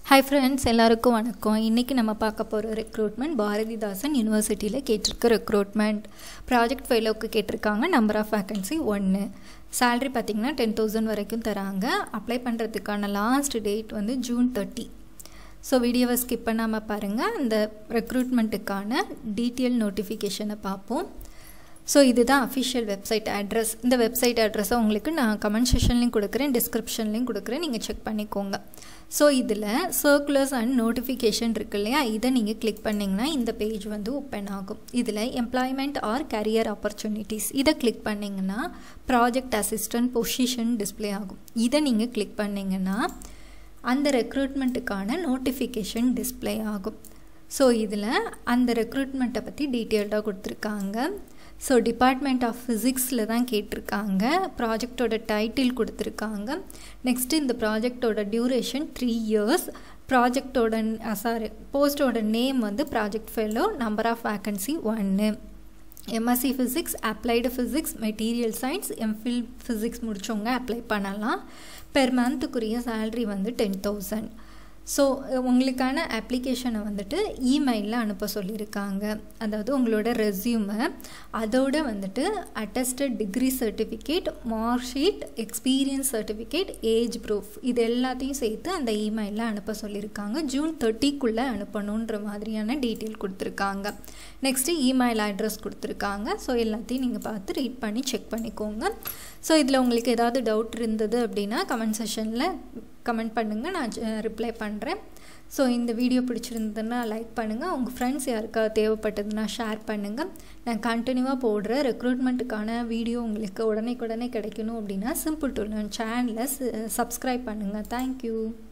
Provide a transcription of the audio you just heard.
hi friends எல்லாருக்கும் வணக்கம் இன்றைக்கி நம்ம பார்க்க போகிற ரெக்ரூட்மெண்ட் பாரதிதாசன் யூனிவர்சிட்டியில் கேட்டிருக்க ரெக்ரூட்மெண்ட் ப்ராஜெக்ட் ஃபெயிலோவுக்கு கேட்டிருக்காங்க நம்பர் ஆஃப் வேக்கன்சி ஒன்று சேல்ரி பார்த்திங்கன்னா டென் தௌசண்ட் வரைக்கும் தராங்க அப்ளை பண்ணுறதுக்கான லாஸ்ட் டேட் வந்து ஜூன் தேர்ட்டி ஸோ வீடியோவை ஸ்கிப் பண்ணாமல் பாருங்கள் அந்த ரெக்ரூட்மெண்ட்டுக்கான டீட்டெயில் நோட்டிஃபிகேஷனை பார்ப்போம் ஸோ இதுதான் அஃபிஷியல் வெப்சைட் அட்ரஸ் இந்த வெப்சைட் அட்ரஸை உங்களுக்கு நான் கமெண்ட் செஷன்லேயும் கொடுக்குறேன் டிஸ்கிரிப்ஷன்லேயும் கொடுக்குறேன் நீங்கள் செக் பண்ணிக்கோங்க ஸோ இதில் சர்க்குலர்ஸ் அண்ட் நோட்டிஃபிகேஷன் இருக்கு இல்லையா இதை நீங்கள் கிளிக் பண்ணிங்கன்னா இந்த பேஜ் வந்து ஓப்பன் ஆகும் இதில் எம்ப்ளாய்மெண்ட் ஆர் கரியர் ஆப்பர்ச்சுனிட்டிஸ் இதை கிளிக் பண்ணிங்கன்னா ப்ராஜெக்ட் அசிஸ்டன்ட் பொசிஷன் டிஸ்பிளே ஆகும் இதை நீங்கள் கிளிக் பண்ணிங்கன்னா அந்த ரெக்ரூட்மெண்ட்டுக்கான நோட்டிஃபிகேஷன் டிஸ்பிளே ஆகும் ஸோ இதில் அந்த ரெக்ரூட்மெண்ட்டை பற்றி டீட்டெயில்டாக கொடுத்துருக்காங்க ஸோ டிபார்ட்மெண்ட் ஆஃப் ஃபிசிக்ஸில் தான் கேட்டிருக்காங்க ப்ராஜெக்டோட டைட்டில் கொடுத்துருக்காங்க நெக்ஸ்ட்டு இந்த ப்ராஜெக்டோட டியூரேஷன் த்ரீ இயர்ஸ் ப்ராஜெக்டோட சாரி போஸ்டோட நேம் வந்து project fellow number of vacancy ஒன்று MSc physics applied physics material science MPhil physics முடித்தவங்க அப்ளை பண்ணலாம் பெர் மந்த்துக்குரிய சேல்ரி வந்து டென் தௌசண்ட் ஸோ உங்களுக்கான அப்ளிகேஷனை வந்துட்டு இமெயிலில் அனுப்ப சொல்லியிருக்காங்க அதாவது உங்களோட ரெஸ்யூமை அதோட வந்துட்டு attested degree certificate mark sheet experience certificate age proof இது எல்லாத்தையும் சேர்த்து அந்த இமெயிலில் அனுப்ப சொல்லியிருக்காங்க ஜூன் தேர்ட்டிக்குள்ளே அனுப்பணுன்ற மாதிரியான டீட்டெயில் கொடுத்துருக்காங்க நெக்ஸ்ட்டு இமெயில் அட்ரஸ் கொடுத்துருக்காங்க ஸோ எல்லாத்தையும் நீங்கள் பார்த்து ரீட் பண்ணி செக் பண்ணிக்கோங்க ஸோ இதில் உங்களுக்கு ஏதாவது டவுட் இருந்தது அப்படின்னா கமெண்ட் செஷனில் கமெண்ட் பண்ணுங்கள் நான் ரிப்ளை பண்ணுறேன் ஸோ இந்த வீடியோ பிடிச்சிருந்ததுன்னா லைக் பண்ணுங்கள் உங்கள் ஃப்ரெண்ட்ஸ் யாருக்காவது தேவைப்பட்டதுன்னா ஷேர் பண்ணுங்கள் நான் கண்டினியூவாக போடுற ரெக்ரூட்மெண்ட்டுக்கான வீடியோ உங்களுக்கு உடனே உடனே கிடைக்கணும் அப்படின்னா சிம்பிள் டூல் சேனலை சப்ஸ்கிரைப் பண்ணுங்கள் தேங்க்யூ